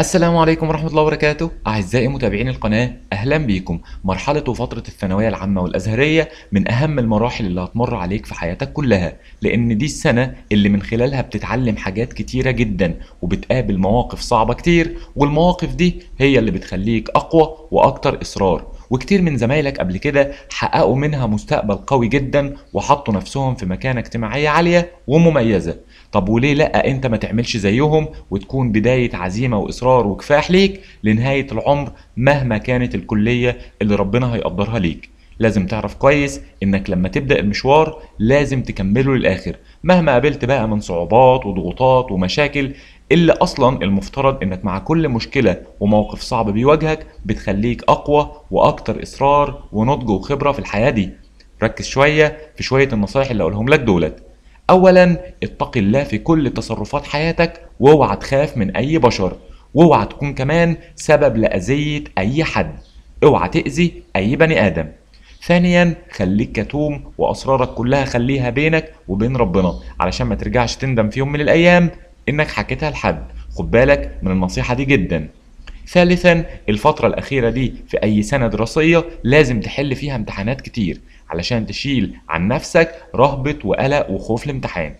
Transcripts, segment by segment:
السلام عليكم ورحمة الله وبركاته أعزائي متابعين القناة أهلا بيكم مرحلة وفترة الثانوية العامة والأزهرية من أهم المراحل اللي هتمر عليك في حياتك كلها لأن دي السنة اللي من خلالها بتتعلم حاجات كتيرة جدا وبتقابل مواقف صعبة كتير والمواقف دي هي اللي بتخليك أقوى وأكتر إصرار وكتير من زمايلك قبل كده حققوا منها مستقبل قوي جدا وحطوا نفسهم في مكانة اجتماعية عالية ومميزة طب وليه لا انت ما تعملش زيهم وتكون بداية عزيمة واصرار وكفاح ليك لنهاية العمر مهما كانت الكلية اللي ربنا هيقدرها ليك لازم تعرف كويس انك لما تبدأ المشوار لازم تكمله للاخر مهما قابلت بقى من صعوبات وضغوطات ومشاكل اللي اصلا المفترض انك مع كل مشكلة وموقف صعب بيواجهك بتخليك اقوى واكتر اصرار ونضج وخبرة في الحياة دي ركز شوية في شوية النصايح اللي اقولهم لك دولت اولا اتق الله في كل تصرفات حياتك واوعى تخاف من اي بشر واوعى تكون كمان سبب لاذية اي حد اوعى تأذي اي بني ادم ثانيا خليك كتوم واسرارك كلها خليها بينك وبين ربنا علشان ما ترجعش تندم في يوم من الايام انك حكيتها لحد خد بالك من النصيحة دي جدا ثالثا الفترة الأخيرة دي في أي سنة دراسية لازم تحل فيها امتحانات كتير علشان تشيل عن نفسك رهبة وقلق وخوف الامتحان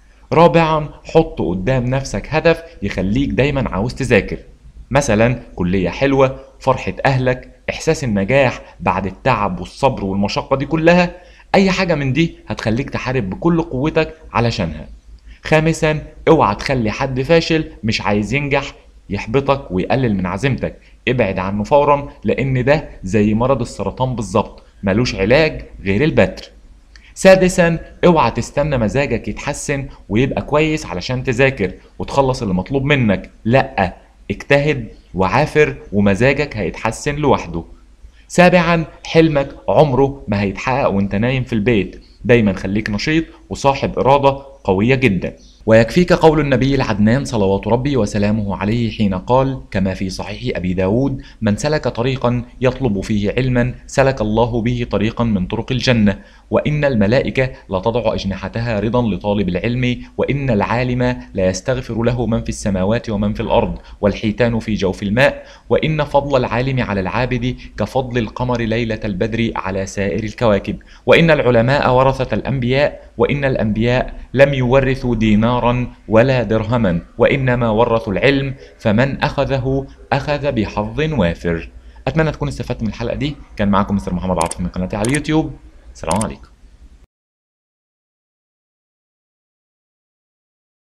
رابعا حط قدام نفسك هدف يخليك دايما عاوز تذاكر مثلا كلية حلوة فرحة أهلك إحساس النجاح بعد التعب والصبر والمشقة دي كلها أي حاجة من دي هتخليك تحارب بكل قوتك علشانها خامسا اوعى تخلي حد فاشل مش عايز ينجح يحبطك ويقلل من عزيمتك ابعد عنه فورا لان ده زي مرض السرطان بالظبط ملوش علاج غير البتر سادسا اوعى تستنى مزاجك يتحسن ويبقى كويس علشان تذاكر وتخلص اللي مطلوب منك لا اجتهد وعافر ومزاجك هيتحسن لوحده سابعا حلمك عمره ما هيتحقق وانت نايم في البيت دايما خليك نشيط وصاحب إرادة قوية جدا ويكفيك قول النبي العدنان صلوات ربي وسلامه عليه حين قال كما في صحيح أبي داود من سلك طريقا يطلب فيه علما سلك الله به طريقا من طرق الجنة وإن الملائكة لتضع أجنحتها رضا لطالب العلم وإن العالم لا يستغفر له من في السماوات ومن في الأرض والحيتان في جوف الماء وإن فضل العالم على العابد كفضل القمر ليلة البدر على سائر الكواكب وإن العلماء ورثة الأنبياء وإن الأنبياء لم يورثوا دينارا ولا درهما وإنما ورثوا العلم فمن أخذه أخذ بحظ وافر أتمنى تكون استفدت من الحلقة دي كان معكم مستر محمد عاطف من قناتي على اليوتيوب السلام عليكم